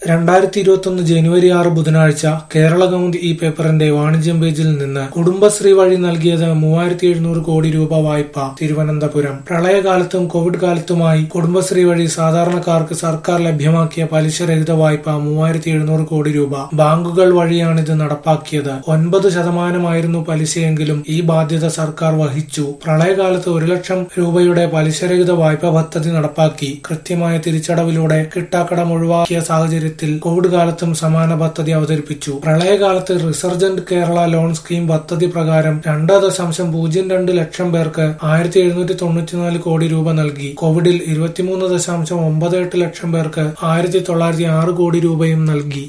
രണ്ടായിരത്തി ഇരുപത്തൊന്ന് ജനുവരി ആറ് ബുധനാഴ്ച കേരള കൗമുദി ഈ പേപ്പറിന്റെ വാണിജ്യം പേജിൽ നിന്ന് കുടുംബശ്രീ വഴി നൽകിയത് മൂവായിരത്തി എഴുന്നൂറ് കോടി രൂപ വായ്പ തിരുവനന്തപുരം പ്രളയകാലത്തും കോവിഡ് കാലത്തുമായി കുടുംബശ്രീ വഴി സാധാരണക്കാർക്ക് സർക്കാർ ലഭ്യമാക്കിയ പലിശരഹിത വായ്പ മൂവായിരത്തി എഴുന്നൂറ് കോടി രൂപ ബാങ്കുകൾ വഴിയാണിത് നടപ്പാക്കിയത് ഒൻപത് ശതമാനമായിരുന്നു പലിശയെങ്കിലും ഈ ബാധ്യത സർക്കാർ വഹിച്ചു പ്രളയകാലത്ത് ഒരു ലക്ഷം രൂപയുടെ പലിശരഹിത വായ്പ പദ്ധതി നടപ്പാക്കി കൃത്യമായ തിരിച്ചടവിലൂടെ കിട്ടാക്കടം ഒഴിവാക്കിയ സാഹചര്യത്തിൽ കോവിഡ് കാലത്തും സമാന പദ്ധതി അവതരിപ്പിച്ചു പ്രളയകാലത്ത് റിസർജന്റ് കേരള ലോൺ സ്കീം പദ്ധതി പ്രകാരം രണ്ട് ദശാംശം പൂജ്യം രണ്ട് ലക്ഷം പേർക്ക് ആയിരത്തി എഴുന്നൂറ്റി തൊണ്ണൂറ്റിനാല് കോടി രൂപ നൽകി കോവിഡിൽ ഇരുപത്തിമൂന്ന് ദശാംശം ഒമ്പത് എട്ട് ലക്ഷം പേർക്ക് ആയിരത്തി തൊള്ളായിരത്തി ആറ് കോടി രൂപയും നൽകി